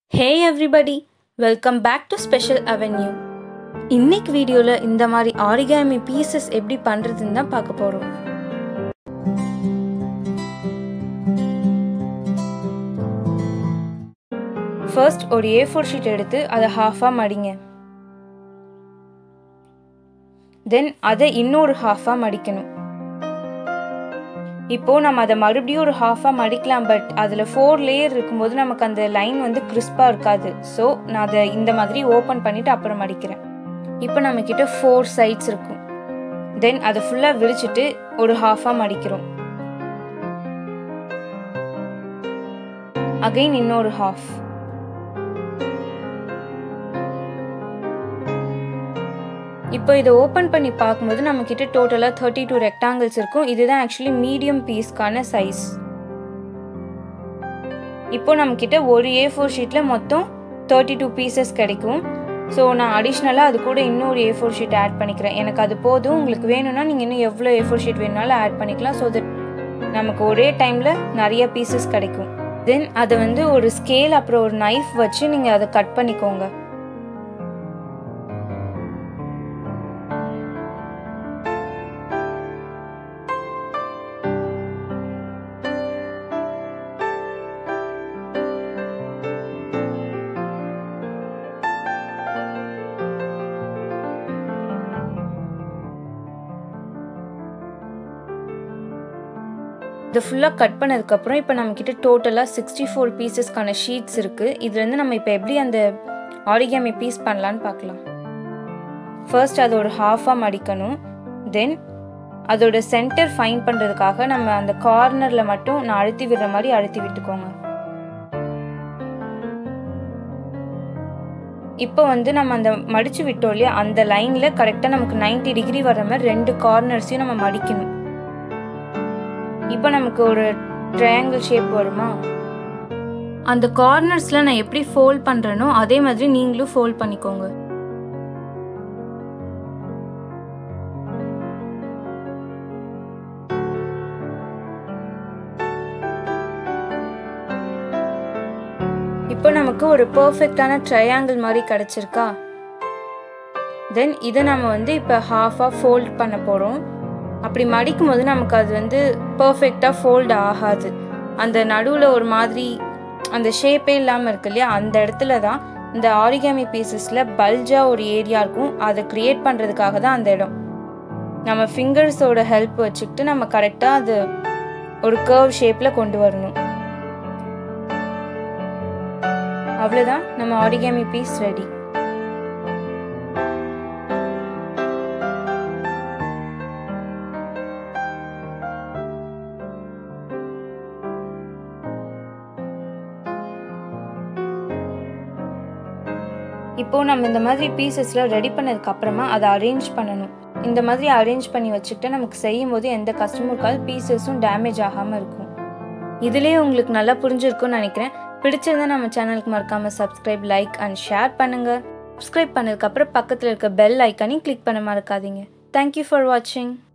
hey everybody welcome back to special avenue இன்னைக்கு வீடியோவில் இந்த மாதிரி ஆரிகாமி பீசஸ் எப்படி பண்ணுறதுன்னு தான் பார்க்க போகிறோம் ஃபர்ஸ்ட் ஒரு ஏ ஃபோர் ஷீட் எடுத்து அதை ஹாஃபாக மடிங்க தென் அதை இன்னொரு ஹாஃபாக மடிக்கணும் இப்போது நம்ம அதை மறுபடியும் ஒரு ஹாஃபாக மடிக்கலாம் பட் அதில் ஃபோர் லேயர் இருக்கும்போது நமக்கு அந்த லைன் வந்து கிறிஸ்பாக இருக்காது ஸோ நான் அதை இந்த மாதிரி ஓப்பன் பண்ணிவிட்டு அப்புறம் மடிக்கிறேன் இப்போ நம்மக்கிட்ட ஃபோர் சைட்ஸ் இருக்கும் தென் அதை ஃபுல்லாக விரிச்சிட்டு ஒரு ஹாஃபாக மடிக்கிறோம் அகைன் இன்னொரு ஹாஃப் இப்போ இதை ஓப்பன் பண்ணி பார்க்கும்போது நம்மக்கிட்ட டோட்டலாக தேர்ட்டி டூ ரெக்டாங்கிள்ஸ் இருக்கும் இதுதான் ஆக்சுவலி மீடியம் பீஸ்க்கான சைஸ் இப்போ நம்மக்கிட்ட ஒரு ஏ ஃபோர் ஷீட்டில் மொத்தம் தேர்ட்டி டூ பீசஸ் கிடைக்கும் ஸோ நான் அடிஷ்னலாக அது கூட இன்னொரு ஏ ஃபோர் ஷீட் ஆட் பண்ணிக்கிறேன் எனக்கு அது போதும் உங்களுக்கு வேணும்னா நீங்கள் இன்னும் எவ்வளோ ஏ ஃபோர் ஷீட் வேணுனாலும் ஆட் பண்ணிக்கலாம் ஸோ தட் நமக்கு ஒரே டைமில் நிறைய பீசஸ் கிடைக்கும் தென் அதை வந்து ஒரு ஸ்கேல் அப்புறம் ஒரு நைஃப் வச்சு நீங்கள் அதை கட் பண்ணிக்கோங்க இது ஃபுல்லாக கட் பண்ணதுக்கப்புறம் இப்போ நம்மக்கிட்ட டோட்டலாக சிக்ஸ்டி ஃபோர் பீசஸ்க்கான ஷீட்ஸ் இருக்குது இதுலேருந்து நம்ம இப்போ எப்படி அந்த ஆரிகாமி பீஸ் பண்ணலான்னு பார்க்கலாம் ஃபர்ஸ்ட் அது ஒரு ஹாஃபாக மடிக்கணும் தென் அதோட சென்டர் ஃபைன் பண்ணுறதுக்காக நம்ம அந்த கார்னரில் மட்டும் நான் அழுத்தி விடுற மாதிரி அழுத்தி விட்டுக்கோங்க இப்போ வந்து நம்ம அந்த மடித்து விட்டோம் இல்லையா அந்த லைனில் கரெக்டாக நமக்கு நைன்டி டிகிரி வர மாதிரி ரெண்டு கார்னர்ஸையும் நம்ம மடிக்கணும் இப்போ நமக்கு ஒரு ட்ரையாங்கிள் ஷேப் வருமா அந்த கார்னர்ஸில் நான் எப்படி ஃபோல்ட் பண்ணுறேனோ அதே மாதிரி நீங்களும் ஃபோல்ட் பண்ணிக்கோங்க இப்போ நமக்கு ஒரு பர்ஃபெக்டான ட்ரையாங்கிள் மாதிரி கிடச்சிருக்கா தென் இதை நம்ம வந்து இப்போ ஹாஃபாக ஃபோல்ட் பண்ண போகிறோம் அப்படி மடிக்கும் போது நமக்கு அது வந்து பர்ஃபெக்டாக ஃபோல்ட் ஆகாது அந்த நடுவில் ஒரு மாதிரி அந்த ஷேப்பே இல்லாமல் இருக்கு இல்லையா அந்த இடத்துல தான் இந்த ஆரிகாமி பீசஸில் பல்ஜாக ஒரு ஏரியா இருக்கும் அதை க்ரியேட் பண்ணுறதுக்காக தான் அந்த இடம் நம்ம ஃபிங்கர்ஸோட ஹெல்ப் வச்சுக்கிட்டு நம்ம கரெக்டாக அது ஒரு கர்வ் ஷேப்பில் கொண்டு வரணும் அவ்வளோதான் நம்ம ஆரிகாமி பீஸ் ரெடி இப்போது நம்ம இந்த மாதிரி பீசஸ்லாம் ரெடி பண்ணதுக்கு அப்புறமா அதை அரேஞ்ச் பண்ணணும் இந்த மாதிரி அரேஞ்ச் பண்ணி வச்சுக்கிட்டு நமக்கு செய்யும் போது எந்த கஸ்டமருக்காவது பீசஸும் டேமேஜ் ஆகாமல் இருக்கும் இதுலேயே உங்களுக்கு நல்லா புரிஞ்சிருக்கும்னு நினைக்கிறேன் பிடிச்சிருந்தா நம்ம சேனலுக்கு மறக்காமல் சப்ஸ்கிரைப் லைக் அண்ட் ஷேர் பண்ணுங்கள் சப்ஸ்கிரைப் பண்ணதுக்கப்புறம் பக்கத்தில் இருக்க பெல் ஐக்கானையும் கிளிக் பண்ண மறக்காதீங்க தேங்க்யூ ஃபார் வாட்சிங்